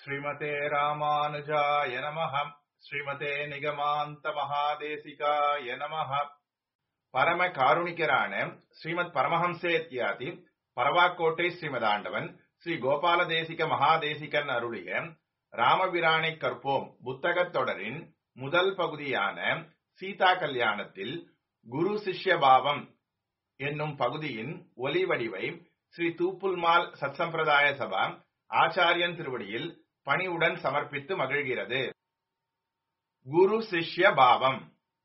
ஸ்ரீமதே ராமானுஜாய நமஹ ஸ்ரீமதே நிகமாந்த மகாதேசிகாய நமஹ பரம காருணிகரான ஸ்ரீமத் பரமஹம்சேத்யாதி பரவாக்கோட்டை ஸ்ரீமதாண்டவன் ஸ்ரீ கோபால தேசிக மகாதேசிகன் அருளிய ராமபிரானை கற்போம் புத்தகத் தொடரின் முதல் பகுதியான சீதா கல்யாணத்தில் குரு சிஷ்ய பாவம் என்னும் பகுதியின் ஒலி வடிவை ஸ்ரீ தூப்புல்மால் சத்சம்பிரதாய சபா ஆச்சாரியன் திருவடியில் பணிவுடன் சமர்ப்பித்து மகிழ்கிறது குரு சிஷ்ய பாவம்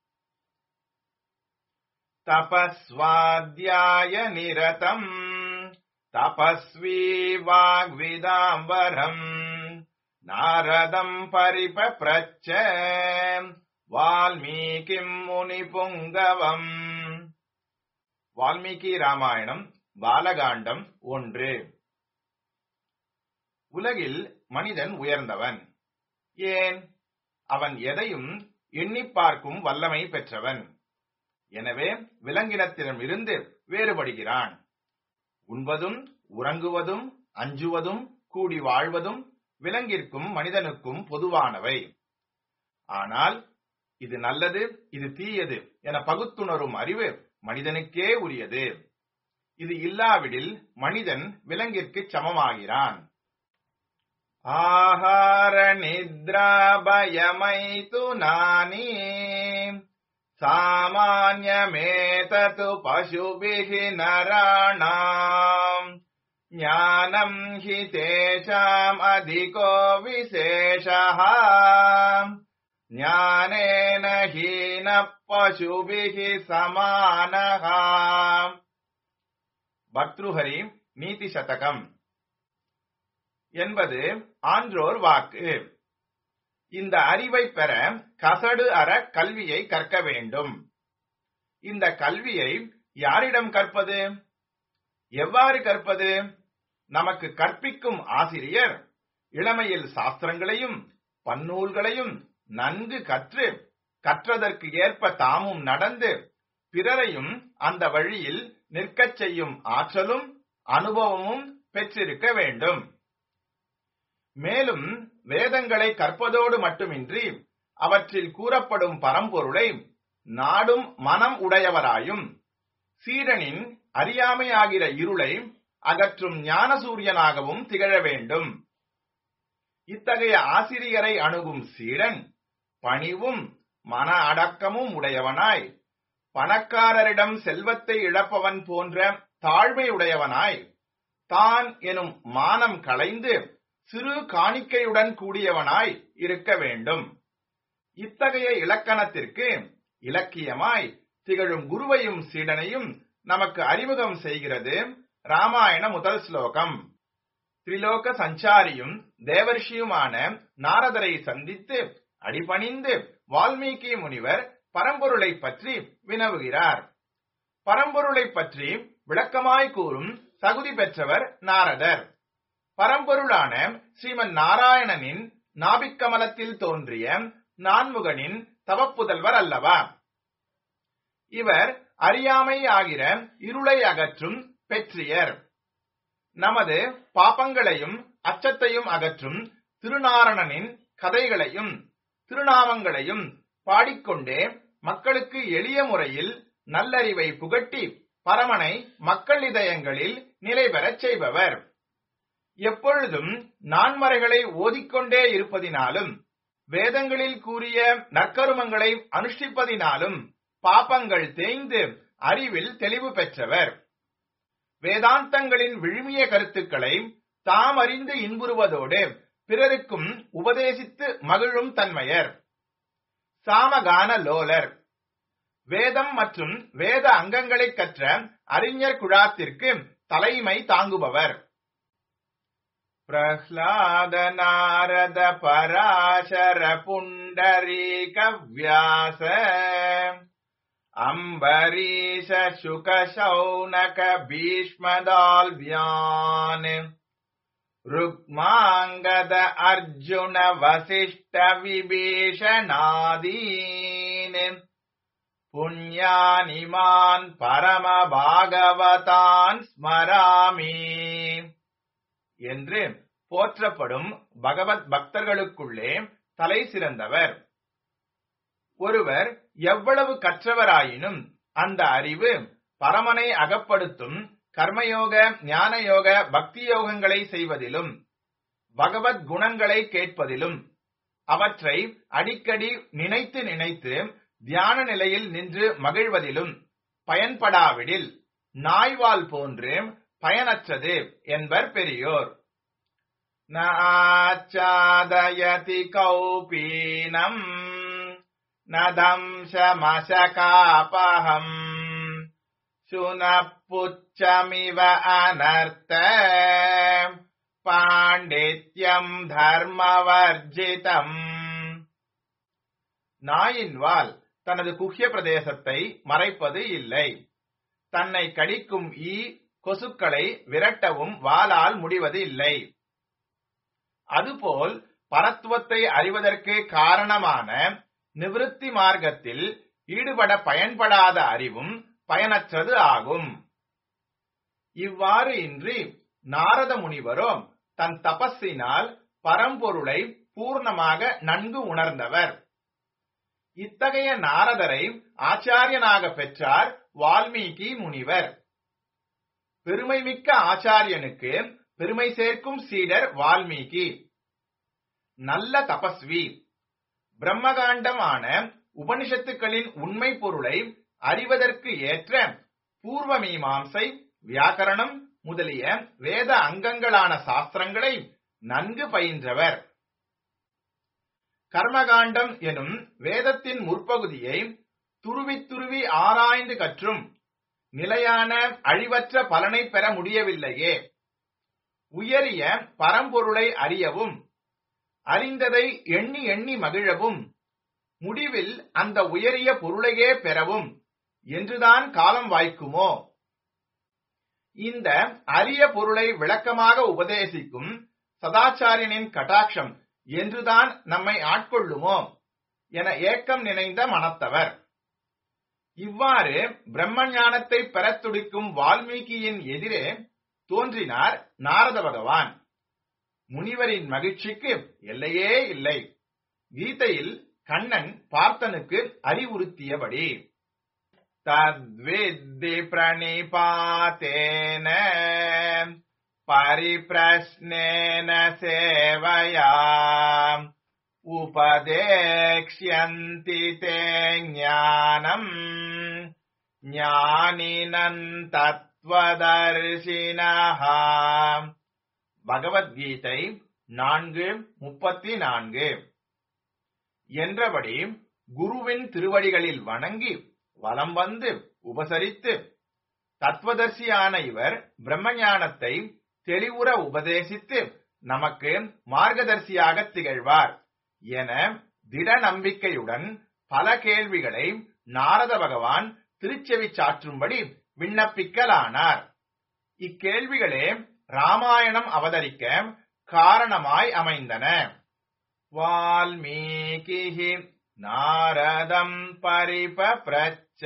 தபஸ்வாத்தியாய நிரதம் தபஸ்வி வாக்விதாம்பரம் நாரதம் பரிபப்ரச்ச வால்மீகிம் முனிபுங்கவம் வால்மீகி ராமாயணம் பாலகாண்டம் ஒன்று உலகில் மனிதன் உயர்ந்தவன் ஏன் அவன் எதையும் எண்ணிப் பார்க்கும் வல்லமை பெற்றவன் எனவே விலங்கினத்திடம் இருந்து வேறுபடுகிறான் உண்பதும் உறங்குவதும் அஞ்சுவதும் கூடி வாழ்வதும் விலங்கிற்கும் மனிதனுக்கும் பொதுவானவை ஆனால் இது நல்லது இது தீயது என பகுத்துணரும் அறிவு மனிதனுக்கே உரியது இது இல்லாவிடில் மனிதன் விலங்கிற்கு சமமாகிறான் ஆஹார நித்ராபயமைத்து நானி சாமான்யமேதது பசுபிஹி நராணாம் ஞானம் ஹி தேஷாம் அதிகோ விசேஷः ஞானேன ஹீன பசுபிஹி சமானः பத்ருஹரி நீதி சதகம் என்பது ஆன்றோர் வாக்கு இந்த அறிவை பெற கசடு அற கல்வியை கற்க வேண்டும் இந்த கல்வியை யாரிடம் கற்பது எவ்வாறு கற்பது நமக்கு கற்பிக்கும் ஆசிரியர் இளமையில் சாஸ்திரங்களையும் பன்னூல்களையும் நன்கு கற்று கற்றதற்கு ஏற்ப தாமும் நடந்து பிறரையும் அந்த வழியில் நிற்கச் செய்யும் ஆற்றலும் அனுபவமும் பெற்றிருக்க வேண்டும் மேலும் வேதங்களை கற்பதோடு மட்டுமின்றி அவற்றில் கூறப்படும் பரம்பொருளை நாடும் மனம் உடையவராயும் சீரனின் அறியாமையாகிற இருளை அகற்றும் ஞான சூரியனாகவும் திகழ வேண்டும் இத்தகைய ஆசிரியரை அணுகும் சீடன் பணிவும் மன அடக்கமும் உடையவனாய் பணக்காரரிடம் செல்வத்தை இழப்பவன் போன்ற தாழ்மை உடையவனாய் தான் எனும் மானம் களைந்து சிறு காணிக்கையுடன் கூடியவனாய் இருக்க வேண்டும் இத்தகைய இலக்கணத்திற்கு இலக்கியமாய் திகழும் குருவையும் சீடனையும் நமக்கு அறிமுகம் செய்கிறது ராமாயண முதல் ஸ்லோகம் திரிலோக சஞ்சாரியும் தேவர்ஷியுமான நாரதரை சந்தித்து அடிபணிந்து வால்மீகி முனிவர் பரம்பொருளை பற்றி வினவுகிறார் பரம்பொருளை பற்றி விளக்கமாய் கூறும் தகுதி பெற்றவர் நாரதர் பரம்பொருளான ஸ்ரீமன் நாராயணனின் நாபிக்கமலத்தில் தோன்றிய நான்முகனின் தவப்புதல்வர் அல்லவா இவர் அறியாமை ஆகிற இருளை அகற்றும் பெற்றியர் நமது பாப்பங்களையும் அச்சத்தையும் அகற்றும் திருநாரணனின் கதைகளையும் திருநாமங்களையும் பாடிக்கொண்டே மக்களுக்கு எளிய முறையில் நல்லறிவை புகட்டி பரமனை மக்கள் இதயங்களில் நிலை பெறச் செய்பவர் எப்பொழுதும் நான்மறைகளை ஓதிக்கொண்டே இருப்பதினாலும் வேதங்களில் கூறிய நற்கருமங்களை அனுஷ்டிப்பதினாலும் பாப்பங்கள் தேய்ந்து அறிவில் தெளிவு பெற்றவர் வேதாந்தங்களின் விழுமிய கருத்துக்களை தாம் அறிந்து இன்புறுவதோடு பிறருக்கும் உபதேசித்து மகிழும் தன்மையர் சாமகான லோலர் வேதம் மற்றும் வேத அங்கங்களை கற்ற அறிஞர் குழாத்திற்கு தலைமை தாங்குபவர் பிரஹ்லாத நாரத பராசர புண்டரீக வியாச அம்பரீஷ சுக சௌனக பீஷ்மதால்வியான் ருக்மாங்கத அர்ஜுன வசிஷ்ட விபீஷணாதீன் புண்ணியானிமான் பரம பாகவதான் ஸ்மராமி என்று போற்றப்படும் பகவத் பக்தர்களுக்குள்ளே தலை சிறந்தவர் ஒருவர் எவ்வளவு கற்றவராயினும் அந்த அறிவு பரமனை அகப்படுத்தும் கர்மயோக ஞானயோக பக்தி யோகங்களை செய்வதிலும் பகவத் குணங்களை கேட்பதிலும் அவற்றை அடிக்கடி நினைத்து நினைத்து தியான நிலையில் நின்று மகிழ்வதிலும் பயன்படாவிடில் நாய்வால் போன்று பயனற்றது என்பர் பெரியோர் நாச்சாதயதி கௌபீனம் நதம்சமசகாபகம் சுனப்புச்சமிவ அனர்த்த பாண்டித்யம் தர்மவர்ஜிதம் நாயின் வால் தனது குஹ்ய பிரதேசத்தை மறைப்பது இல்லை தன்னை கடிக்கும் ஈ கொசுக்களை விரட்டவும் வாளால் முடிவது இல்லை அதுபோல் பரத்துவத்தை அறிவதற்கு காரணமான நிவிருத்தி மார்க்கத்தில் ஈடுபட பயன்படாத அறிவும் பயனற்றது ஆகும் இவ்வாறு இன்றி நாரத முனிவரோ தன் தபஸினால் பரம்பொருளை பூர்ணமாக நன்கு உணர்ந்தவர் இத்தகைய நாரதரை ஆச்சாரியனாக பெற்றார் வால்மீகி முனிவர் பெருமைமிக்க ஆச்சாரியனுக்கு பெருமை சேர்க்கும் சீடர் வால்மீகி நல்ல தபஸ்வி பிரம்மகாண்டமான உபனிஷத்துக்களின் உண்மை பொருளை அறிவதற்கு ஏற்ற பூர்வ மீமாம்சை வியாக்கரணம் முதலிய வேத அங்கங்களான சாஸ்திரங்களை நன்கு பயின்றவர் கர்மகாண்டம் எனும் வேதத்தின் முற்பகுதியை துருவி துருவி ஆராய்ந்து கற்றும் நிலையான அழிவற்ற பலனை பெற முடியவில்லையே உயரிய பரம்பொருளை அறியவும் அறிந்ததை எண்ணி எண்ணி மகிழவும் முடிவில் அந்த உயரிய பொருளையே பெறவும் என்றுதான் காலம் வாய்க்குமோ இந்த அரிய பொருளை விளக்கமாக உபதேசிக்கும் சதாச்சாரியனின் கட்டாட்சம் என்றுதான் நம்மை ஆட்கொள்ளுமோ என ஏக்கம் நினைந்த மனத்தவர் இவ்வாறு பிரம்ம ஞானத்தை பெறத் துடிக்கும் வால்மீகியின் எதிரே தோன்றினார் நாரத பகவான் முனிவரின் மகிழ்ச்சிக்கு எல்லையே இல்லை கீதையில் கண்ணன் பார்த்தனுக்கு அறிவுறுத்தியபடி தத்வித்தி பிரணிபாத்தேன பரிப்பிரஷ்னேன சேவையா உபதேக்ஷ்யந்தி தே ஞானம் ஞானினன் தத்வதர்ஷினஹா பகவத்கீதை நான்கு முப்பத்தி நான்கு என்றபடி குருவின் திருவடிகளில் வணங்கி வலம் வந்து உபசரித்து தத்துவதர்சியான இவர் பிரம்மஞானத்தை தெளிவுற உபதேசித்து நமக்கு மார்க்கதர்சியாக திகழ்வார் என திட நம்பிக்கையுடன் பல கேள்விகளை நாரத பகவான் திருச்செவி சாற்றும்படி விண்ணப்பிக்கலானார் இக்கேள்விகளே ராமாயணம் அவதரிக்க காரணமாய் அமைந்தன வால்மீகி நாரதம் பரிபப்ரச்ச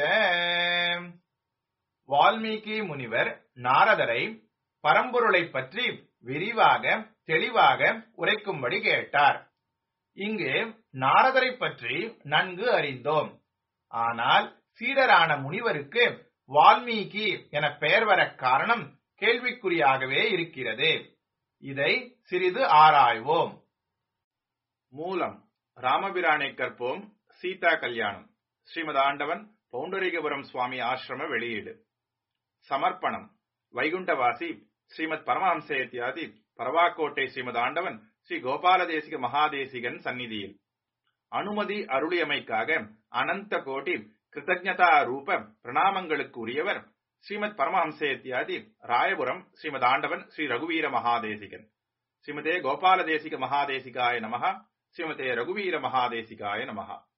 வால்மீகி முனிவர் நாரதரை பரம்பொருளை பற்றி விரிவாக தெளிவாக உரைக்கும்படி கேட்டார் இங்கு நாரதரை பற்றி நன்கு அறிந்தோம் ஆனால் சீடரான முனிவருக்கு வால்மீகி என பெயர் வர காரணம் கேள்விக்குறியாகவே இருக்கிறது இதை சிறிது ஆராய்வோம் மூலம் ராமபிரானை கற்போம் சீதா கல்யாணம் ஸ்ரீமத் ஆண்டவன் பவுண்டரிகபுரம் சுவாமி ஆசிரம வெளியீடு சமர்ப்பணம் வைகுண்டவாசி ஸ்ரீமத் பரமஹம்சேத்யாதி பரவாக்கோட்டை ஸ்ரீமத் ஆண்டவன் ஸ்ரீ கோபாலதேசிக மகாதேசிகன் சந்நிதியில் அனுமதி அருளியமைக்காக அனந்த கோட்டி கிருத்தஜதா ரூப பிரணாமங்களுக்கு உரியவர் ஸ்ரீமத் பரமஹம்சேத்யாதி ராயபுரம் ஸ்ரீமத் ஆண்டவன் ஸ்ரீ ரகுவீர மகாதேசிகன் ஸ்ரீமதே கோபாலதேசிக மகாதேசிகாய நமஹ ஸ்ரீமதே ரகுவீர மகாதேசிகாய நமஹா